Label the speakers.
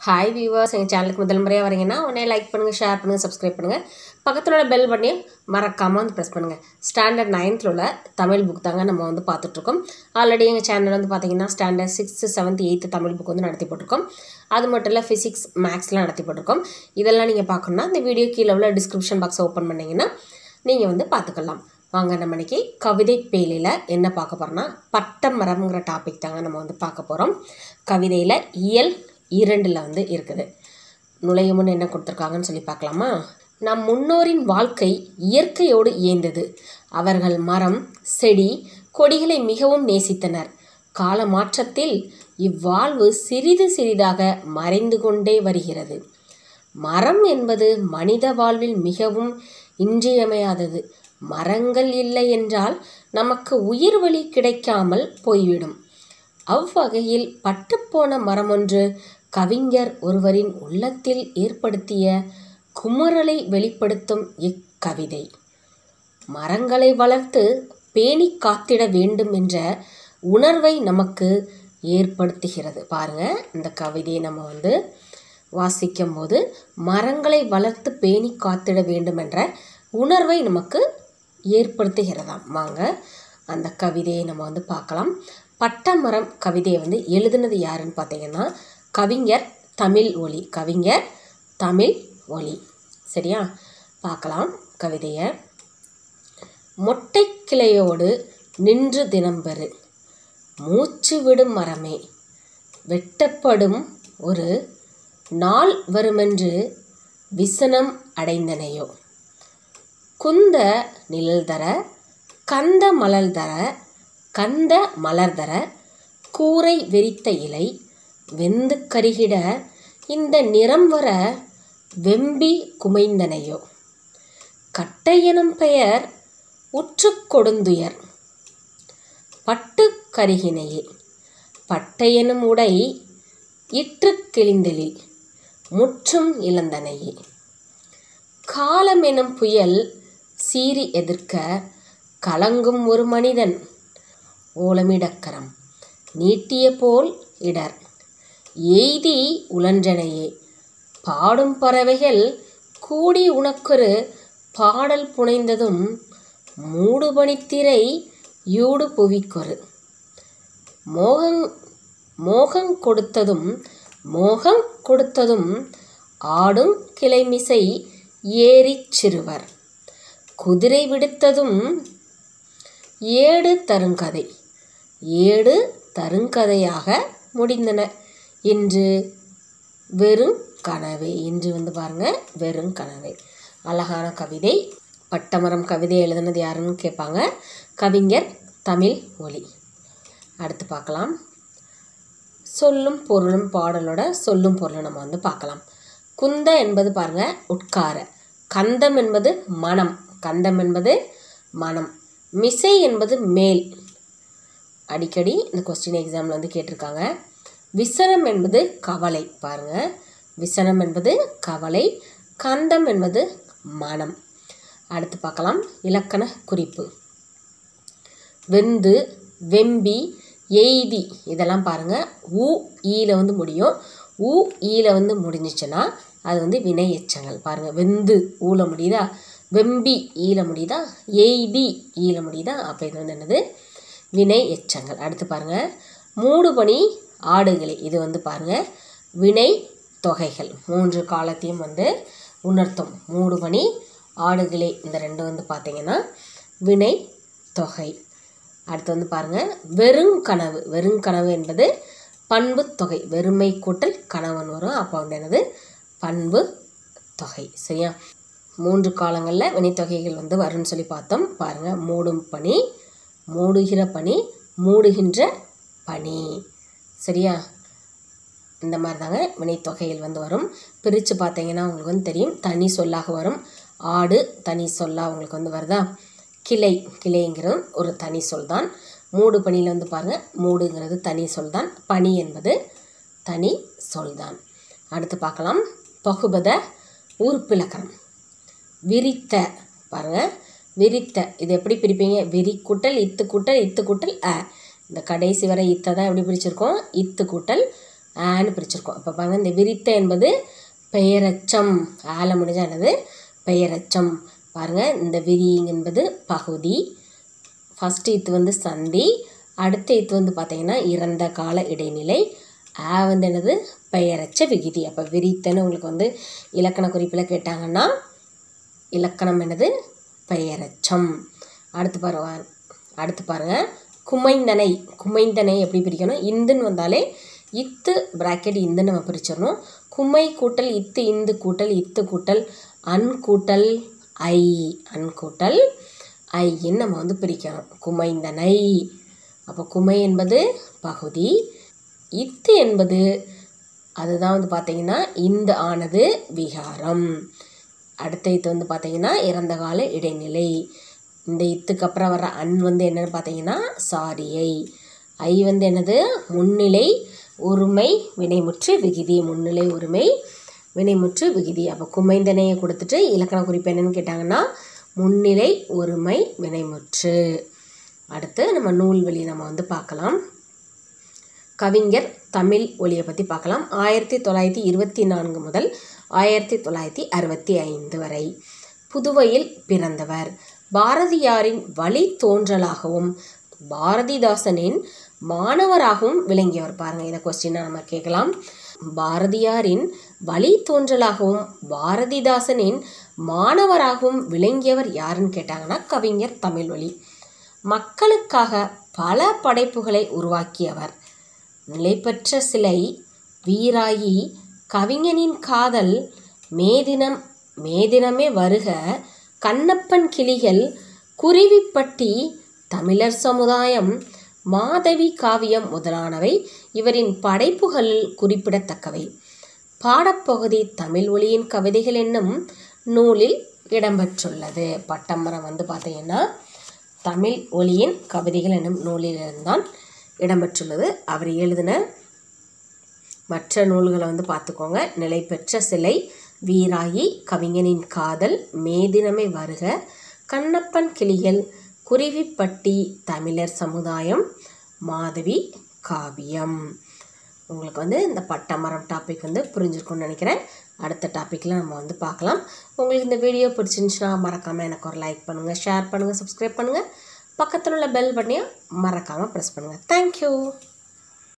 Speaker 1: hi viewers எங்கள் சேனலுக்கு முதல் முறையாக வரீங்கன்னா உடனே லைக் பண்ணுங்கள் ஷேர் பண்ணுங்கள் சப்ஸ்கிரைப் பண்ணுங்கள் பக்கத்தில் உள்ள பெல் பட்டனையும் மறக்காமல் வந்து ப்ரெஸ் பண்ணுங்கள் ஸ்டாண்டர்ட் நைன்த்தில் உள்ள தமிழ் புக் தாங்க நம்ம வந்து பார்த்துட்ருக்கோம் ஆல்ரெடி எங்கள் சேனல் வந்து பார்த்தீங்கன்னா standard sixth seventh eighth Tamil book வந்து நடத்தி போட்டிருக்கோம் அது மட்டும் இல்லை ஃபிசிக்ஸ் மேக்ஸ்லாம் நடத்தி போட்டிருக்கோம் இதெல்லாம் நீங்கள் பார்க்கணுன்னா இந்த வீடியோ கீழே உள்ள டிஸ்கிரிப்ஷன் பாக்ஸை ஓப்பன் பண்ணிங்கன்னா நீங்கள் வந்து பார்த்துக்கலாம் வாங்க நம்ம இன்னைக்கு கவிதை பேலியில் என்ன பார்க்க போகிறோம்னா பட்டமரம்ங்கிற டாபிக் தாங்க நம்ம வந்து பார்க்க போகிறோம் கவிதையில் இயல் இரண்டில் வந்து இருக்குது நுழைய முன் என்ன கொடுத்துருக்காங்கன்னு சொல்லி பார்க்கலாமா நம் முன்னோரின் வாழ்க்கை இயற்கையோடு இயைந்தது அவர்கள் மரம் செடி கொடிகளை மிகவும் நேசித்தனர் கால மாற்றத்தில் இவ்வாழ்வு சிறிது சிறிதாக மறைந்து கொண்டே வருகிறது மரம் என்பது மனித வாழ்வில் மிகவும் இன்றியமையாதது மரங்கள் இல்லை என்றால் நமக்கு உயிர் வழி கிடைக்காமல் போய்விடும் அவ்வகையில் பட்டுப்போன மரமொன்று கவிஞர் ஒருவரின் உள்ளத்தில் ஏற்படுத்திய குமுறலை வெளிப்படுத்தும் இக்கவிதை மரங்களை வளர்த்து பேணி காத்திட வேண்டும் என்ற உணர்வை நமக்கு ஏற்படுத்துகிறது பாருங்க இந்த கவிதையை நம்ம வந்து வாசிக்கும் போது மரங்களை வளர்த்து பேணி காத்திட வேண்டும் என்ற உணர்வை நமக்கு ஏற்படுத்துகிறதாம் வாங்க அந்த கவிதையை நம்ம வந்து பார்க்கலாம் பட்டமரம் கவிதையை வந்து எழுதுனது யாருன்னு பார்த்தீங்கன்னா கவிஞர் தமிழ் ஒளி கவிஞர் தமிழ் ஒளி சரியா பார்க்கலாம் கவிதையை மொட்டை கிளையோடு நின்று தினம்பெறு மூச்சு விடும் மரமே வெட்டப்படும் ஒரு நாள் வருமென்று விசனம் அடைந்தனையோ குந்த நிழல் தர கந்த மலர் தர கந்த மலர் தர கூரை வெறித்த இலை வெந்து கருகிட இந்த நிறம் வர வெம்பி குமைந்தனையோ கட்டையெனும் பெயர் உற்று கொடுந்துயர் பட்டு கருகினையே பட்டையெனும் உடை இற்று கிழிந்தலில் முற்றும் இழந்தனையே காலமெனும் புயல் சீறி எதிர்க்க கலங்கும் ஒரு மனிதன் ஓலமிடக்கரம் நீட்டிய போல் இடர் எய்தி உழன்றனையே பாடும் பறவைகள் கூடி உனக்கொரு பாடல் புனைந்ததும் மூடுபனித்திரை யூடு புவிக்கொரு மோகங் மோகங் கொடுத்ததும் மோகம் கொடுத்ததும் ஆடும் கிளைமிசை ஏறிச் சிறுவர் குதிரை விடுத்ததும் ஏடு தருங்கதை ஏடு தருங்கதையாக முடிந்தன இன்று வெறும் கனவே இன்று வந்து பாருங்க வெறும் கனவே அழகான கவிதை பட்டமரம் கவிதை எழுதுனது யாருன்னு கேட்பாங்க கவிஞர் தமிழ் ஒளி அடுத்து பார்க்கலாம் சொல்லும் பொருளும் பாடலோட சொல்லும் பொருளும் நம்ம வந்து பார்க்கலாம் குந்த என்பது பாருங்க உட்கார கந்தம் என்பது மனம் கந்தம் என்பது மனம் மிசை என்பது மேல் அடிக்கடி இந்த கொஸ்டின் எக்ஸாமில் வந்து கேட்டிருக்காங்க விசனம் என்பது கவலை பாருங்க விசனம் என்பது கவலை கந்தம் என்பது மனம் அடுத்து பார்க்கலாம் இலக்கண குறிப்பு வெந்து வெம்பி எய்தி இதெல்லாம் பாருங்கள் ஊ ஈல வந்து முடியும் ஊ ஈல வந்து முடிஞ்சிச்சுன்னா அது வந்து வினை எச்சங்கள் பாருங்கள் வெந்து ஊல முடியுதா வெம்பி ஈல முடியுதா எய்தி ஈல முடியுதா அப்போ இது வந்து என்னது வினை எச்சங்கள் அடுத்து பாருங்கள் மூடுபனி ஆடுகளை இது வந்து பாருங்கள் வினை தொகைகள் மூன்று காலத்தையும் வந்து உணர்த்தும் மூடுபனி ஆடுகளை இந்த ரெண்டு வந்து பார்த்திங்கன்னா வினை தொகை அடுத்து வந்து பாருங்கள் வெறும் கனவு வெறும் கனவு என்பது பண்பு தொகை வெறுமை கூட்டல் கணவன் வரும் அப்போ வந்து என்னது பண்பு தொகை சரியா மூன்று காலங்களில் வினைத்தொகைகள் வந்து வரும்னு சொல்லி பார்த்தோம் பாருங்கள் மூடும் பனி மூடுகிற பனி மூடுகின்ற பனி சரியா இந்த மாதிரி தாங்க வினைத்தொகைகள் வந்து வரும் பிரித்து பார்த்தீங்கன்னா உங்களுக்கு வந்து தெரியும் தனி சொல்லாக வரும் ஆடு தனி சொல்லாக உங்களுக்கு வந்து வருதா கிளை கிளைங்கிறது ஒரு தனி சொல் தான் மூடு பணியில் வந்து பாருங்கள் மூடுங்கிறது தனி சொல் தான் பனி என்பது தனி சொல் தான் அடுத்து பார்க்கலாம் பகுபத உறுப்பிலக்கணம் விரித்த பாருங்கள் விரித்த இது எப்படி பிரிப்பீங்க விரி கூட்டல் இத்து கூட்டல் இத்து கூட்டல் அ இந்த கடைசி வரை இத்தை தான் எப்படி பிரிச்சிருக்கோம் இத்து கூட்டல் ஆன்னு பிரிச்சிருக்கோம் இப்போ பாருங்க இந்த விரித்த என்பது பெயரச்சம் ஆல முடிஞ்சா என்னது பெயரச்சம் பாருங்கள் இந்த விரி என்பது பகுதி ஃபஸ்ட் இத்து வந்து சந்தி அடுத்த இத்து வந்து பார்த்தீங்கன்னா இறந்த கால இடைநிலை ஆ வந்து என்னது பெயரச்ச விகுதி அப்போ விரித்தன்னு உங்களுக்கு வந்து இலக்கண குறிப்பில் கேட்டாங்கன்னா இலக்கணம் என்னது பெயரச்சம் அடுத்து பாருங்க அடுத்து பாருங்க குமைந்தனை குமைந்தனை எப்படி பிரிக்கணும் இந்துன்னு வந்தாலே இத்து பிராக்கெட் இந்துன்னு நம்ம பிரிச்சிடணும் குமை கூட்டல் இத்து இந்து கூட்டல் இத்து கூட்டல் அன் கூட்டல் ஐ அன் கூட்டல் ஐன்னு நம்ம வந்து பிரிக்கணும் குமைந்தனை அப்போ குமை என்பது பகுதி இத்து என்பது அதுதான் வந்து பார்த்தீங்கன்னா இந்த ஆனது விகாரம் அடுத்த இத்து வந்து பார்த்தீங்கன்னா இறந்த கால இடைநிலை இந்த இத்துக்கு அப்புறம் வர்ற அன் வந்து என்னன்னு பார்த்தீங்கன்னா சாரியை ஐ வந்து என்னது முன்னிலை ஒருமை வினைமுற்று விகுதி முன்னிலை ஒருமை வினைமுற்று விகுதி அப்போ குமைந்தனையை கொடுத்துட்டு இலக்கண குறிப்பு என்னன்னு கேட்டாங்கன்னா முன்னிலை ஒருமை வினைமுற்று அடுத்து நம்ம நூல்வழி நம்ம வந்து பார்க்கலாம் கவிஞர் தமிழ் ஒளியை பற்றி பார்க்கலாம் ஆயிரத்தி தொள்ளாயிரத்தி இருபத்தி நான்கு முதல் ஆயிரத்தி தொள்ளாயிரத்தி அறுபத்தி ஐந்து வரை புதுவையில் பிறந்தவர் பாரதியாரின் வழி தோன்றலாகவும் பாரதிதாசனின் மாணவராகவும் விளங்கியவர் பாருங்கள் இந்த கொஸ்டினை நம்ம கேட்கலாம் பாரதியாரின் வழி தோன்றலாகவும் பாரதிதாசனின் மாணவராகவும் விளங்கியவர் யாருன்னு கேட்டாங்கன்னா கவிஞர் தமிழ்வழி மக்களுக்காக பல படைப்புகளை உருவாக்கியவர் நிலைபெற்ற சிலை வீராயி கவிஞனின் காதல் மேதினம் மேதினமே வருக கண்ணப்பன் கிளிகள் குருவிப்பட்டி தமிழர் சமுதாயம் மாதவி காவியம் முதலானவை இவரின் படைப்புகளில் குறிப்பிடத்தக்கவை பாடப்பகுதி தமிழ் ஒளியின் கவிதைகள் என்னும் நூலில் இடம்பெற்றுள்ளது பட்டமரம் வந்து பார்த்தீங்கன்னா தமிழ் ஒளியின் கவிதைகள் என்னும் நூலிலிருந்தான் இடம்பெற்றுள்ளது அவர் எழுதின மற்ற நூல்களை வந்து பார்த்துக்கோங்க நிலை பெற்ற சிலை வீராயி கவிஞனின் காதல் மேதினமே வருக கண்ணப்பன் கிளிகள் குருவிப்பட்டி தமிழர் சமுதாயம் மாதவி காவியம் உங்களுக்கு வந்து இந்த பட்டமரம் டாபிக் வந்து புரிஞ்சிருக்கும்னு நினைக்கிறேன் அடுத்த டாப்பிக்கில் நம்ம வந்து பார்க்கலாம் உங்களுக்கு இந்த வீடியோ பிடிச்சிருந்துச்சுன்னா மறக்காமல் எனக்கு ஒரு லைக் பண்ணுங்கள் ஷேர் பண்ணுங்கள் சப்ஸ்கிரைப் பண்ணுங்கள் பக்கத்தில் உள்ள பெல் பட்டனையும் மறக்காமல் ப்ரெஸ் பண்ணுங்கள் தேங்க்யூ